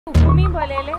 ഉപ്പുമീൻ പോലെയല്ലേ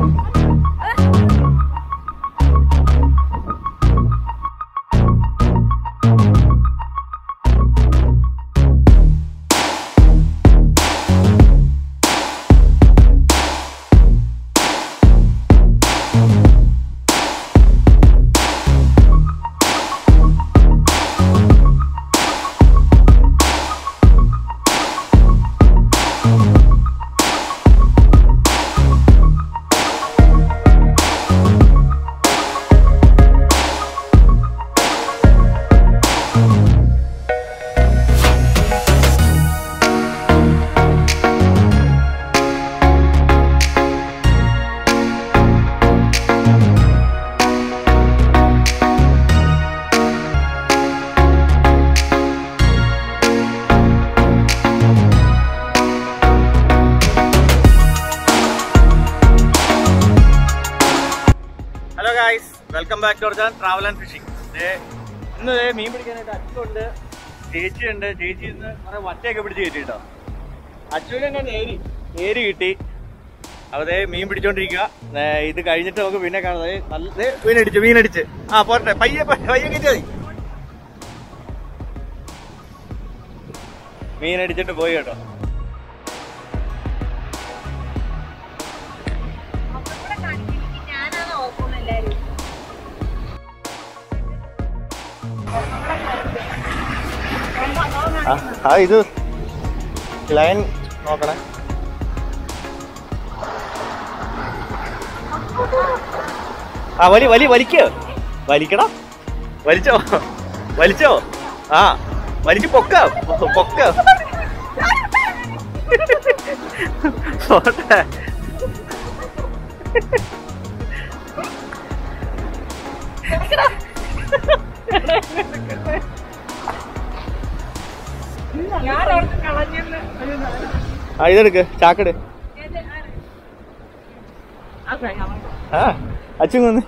hello guys welcome back to our channel travel and fishing ഇന്ന് ദേ മീൻ പിടിക്കാനായിട്ട് അച്ചുണ്ട് ചേച്ചിയുണ്ട് ചേച്ചി ഇന്ന് കുറെ വറ്റയൊക്കെ പിടിച്ച് കയറ്റിട്ടോ അച്ചുവിന് തന്നെ നേരി നേരി കിട്ടി അപ്പൊ ദേ മീൻ പിടിച്ചോണ്ടിരിക്കുക ദേ ഇത് കഴിഞ്ഞിട്ട് നമുക്ക് പിന്നെ കാണാം ദേ നല്ല ദേ മീനടിച്ചു മീനടിച്ച് ആ പോരട്ടെ പയ്യെ പയ്യെ പയ്യെ കയറ്റിയാ മതി മീനടിച്ചിട്ട് പോയി കേട്ടോ ഞാനാണ് ഓർക്കുന്നത് എല്ലാരും ആ, ആ ഇത് ലൈൻ നോക്കണേ ആ വലി വലി വലിക്കോ വലിക്കടാ വലിച്ചോ വലിച്ചോ ആ വലിച്ച് പൊക്ക പൊക്ക പോട്ടെ. ഞാൻ ഓർത്ത് കളഞ്ഞെന്ന് ആ ഇതെടുക്ക് ചാക്കട് ആ അച്ഛൻ വന്ന്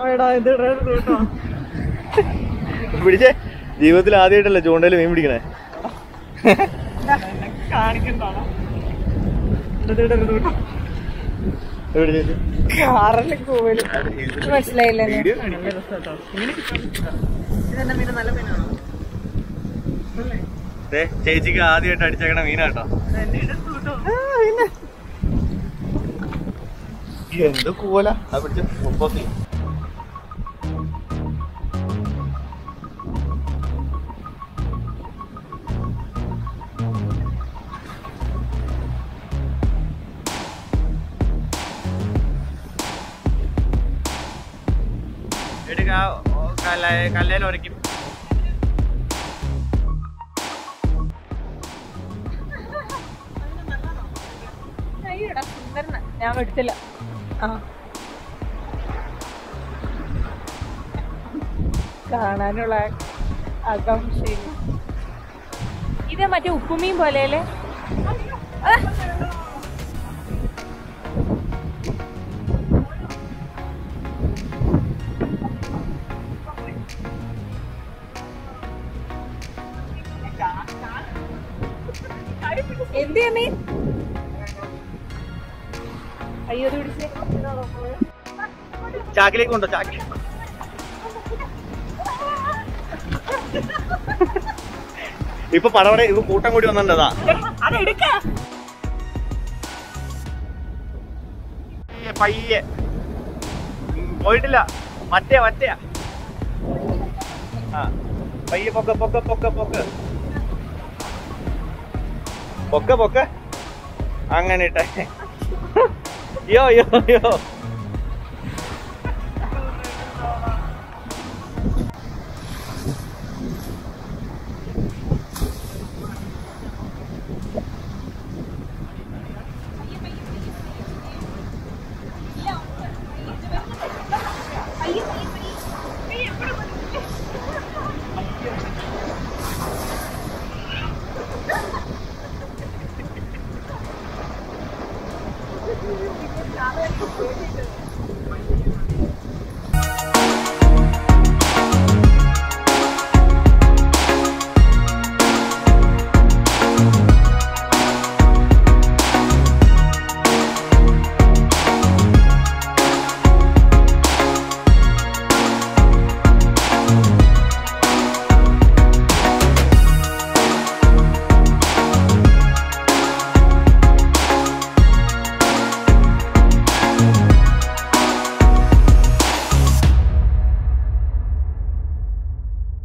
പിടിച്ചേ ജീവിതത്തിൽ ആദ്യമായിട്ടല്ലേ ചൂണ്ടയിൽ മീൻ പിടിക്കണേ എവിടെ ചേച്ചി? മനസ്സിലായില്ലേ വീഡിയോ ദേ, ചേച്ചിക്ക് ആദ്യമായിട്ട് അടിച്ചേക്കണ മീനാട്ടോ എന്ത് കൂല ആ പിടിച്ച മുപ്പത്തി എടുക്ക കല്ലേൽ ഉരയ്ക്കും അയ്യോടാ സുന്ദരന ഞാൻ എടുത്തില്ല ആ കാണാനുള്ള ആകാംക്ഷയിൽ ഇത് മറ്റേ ഉപ്പുമീൻ പോലെയല്ലേ ആ. എന്ത് മീൻ അയ്യോ ഇത് പിടിച്ചേ ചാക്കിലേക്ക് കൊണ്ടോ ചാക്കി ഇപ്പൊ പടവടെ ഇപ്പൊ കൂട്ടം കൂടി വന്നിട്ടതാ അതെടുക്ക പയ്യെ, പയ്യെ ഉം, പോയിട്ടില്ല മറ്റേ മറ്റേ ആ പയ്യെ പൊക്ക പൊക്ക പൊക്ക പൊക്ക പൊക്ക പൊക്ക അങ്ങനെ ഇട്ടെ യോ യോ യോ